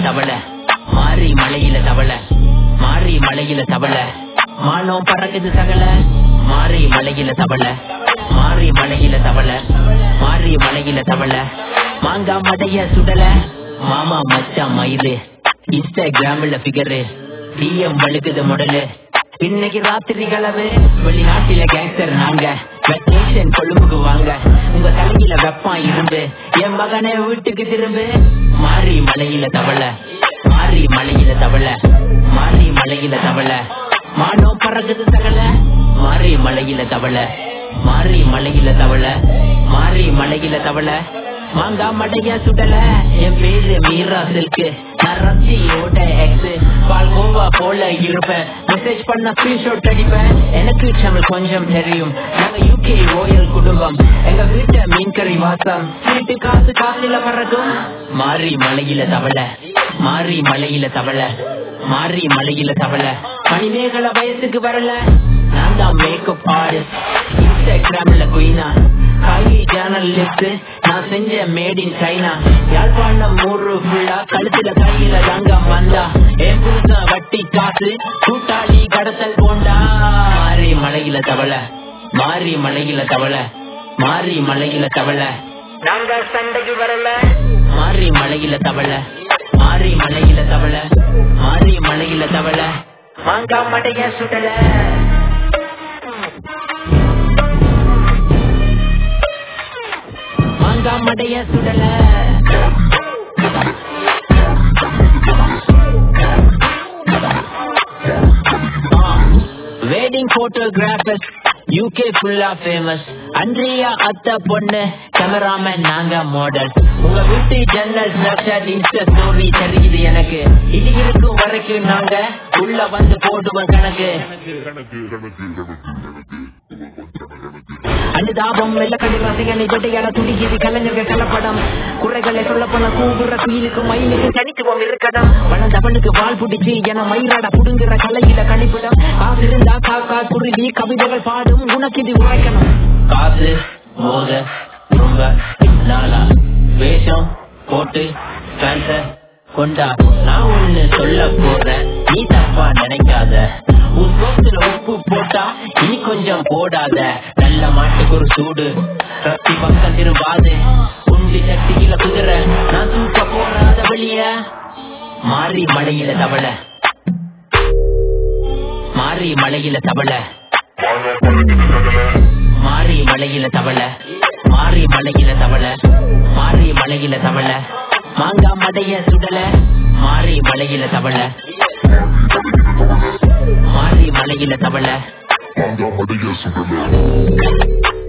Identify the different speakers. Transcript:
Speaker 1: தவள மாறி மலையில தவள மாறி மலையில தவள மானம் பறக்குது சகல மாறி மலையில தவள மாறி மலையில தவள மாறி மலையில தவள மாங்கா மடைய சுடல மாமா மச்சான் மயிறு இன்ஸ்டாகிராம்ல ஃபிகரு டிஎம் வழுக்குது முடலு இன்னைக்கு ராத்திரி கலவு வெளிநாட்டில கேங்ஸ்டர் நாங்க வெக்கேஷன் கொழும்புக்கு வாங்க உங்க தலையில வெப்பான் இரும்பு என் மகனே வீட்டுக்கு திரும்பு மாறி மலையில தவள மாறி மலையில தவள மாறி மலையில தவள மானோ பறக்குது தகல மாறி மலையில தவள மாறி மலையில தவள மாறி மலையில தவள மாங்கா மடைய சுடல என் பேரு மீரா சில்கு நான் ரத்தியோட எக்ஸ் பால்கோவா போல இருப்பேன் மெசேஜ் பண்ண ஸ்கிரீன்ஷாட் அடிப்பேன் எனக்கு தமிழ் கொஞ்சம் தெரியும் நாங்க யூகே ஓயல் குடும்பம் எங்க வீட்டை மீன் கறி வாசம் வீட்டு காசு காசுல பறக்கும் மாறி மலையில தவள மாறி மலையில தவள மாறி மலையில தவள மணிமேகல வயசுக்கு வரல நான் தான் மேக்கப் ஆர்டிஸ்ட் இன்ஸ்டாகிராம்ல குயினா காயி ஜேர்னலிஸ்ட் நான் செஞ்ச மேட் இன் சைனா யாழ்ப்பாணம் மூறு ஃபுல்லா கழுத்துல கையில தங்கம் வந்தா என் புருஷன் வட்டி காசு கூட்டாளி கடத்தல் போண்டா மாறி மலையில தவள மாறி மலையில தவள மாறி மலையில தவள நாங்க சண்டைக்கு வரல மாறி மலையில தவள மாறி மலையில தவள மாறி மலையில தவள மாங்கா மடைய சுடல மாங்கா மடைய சுடல வெட்டிங் போட்டோகிராஃபர்ஸ் யூகே ஃபுல்லா ஃபேமஸ் அன்றியா அத்த பொண்ணு கேமராமேன் நாங்க மாடல் உங்க வீட்டு ஜன்னல் ஸ்னாப்சாட் இன்ஸ்டா ஸ்டோரி தெரியுது எனக்கு இது இருக்கும் வரைக்கும் நாங்க உள்ள வந்து போடுவோம் கணக்கு அனுதாபம் வெள்ளக்கடி ரசிகனை தொட்டையால துடிக்குது கலைஞர்கள் கலப்படம் குறைகளை சொல்ல போன கூவுற குயிலுக்கு மயிலுக்கு தனித்துவம் இருக்கடம் வளர்ந்தவனுக்கு வால் பிடிச்சு என மயிலாட புடுங்குற கலையில கணிப்பிடம் காசு இருந்தா காக்கா குருவி கவிதைகள் பாடும் உனக்கு இது உரைக்கணும் காசு போத ரொம்ப நாளா வேஷம் போட்டு பேச கொண்டா நான் ஒண்ணு சொல்ல போறேன் நீ தப்பா நினைக்காத உன் சோத்துல உப்பு போட்டா நீ கொஞ்சம் போடாத நல்ல மாட்டுக்கு ஒரு சூடு ரத்தி பக்கம் திரும்பாது உண்டி சட்டியில குதிரை நான் தூக்க போறாத வெளிய மாறி மலையில தவள மாறி மலையில தவள மாறி மலையில தவள மாறி மலையில தவள மாறி மலையில தவள மாங்கா மடைய சுடல மாறி மலையில தவள மாறி மலையில தவள
Speaker 2: மாங்கா மடைய சுடல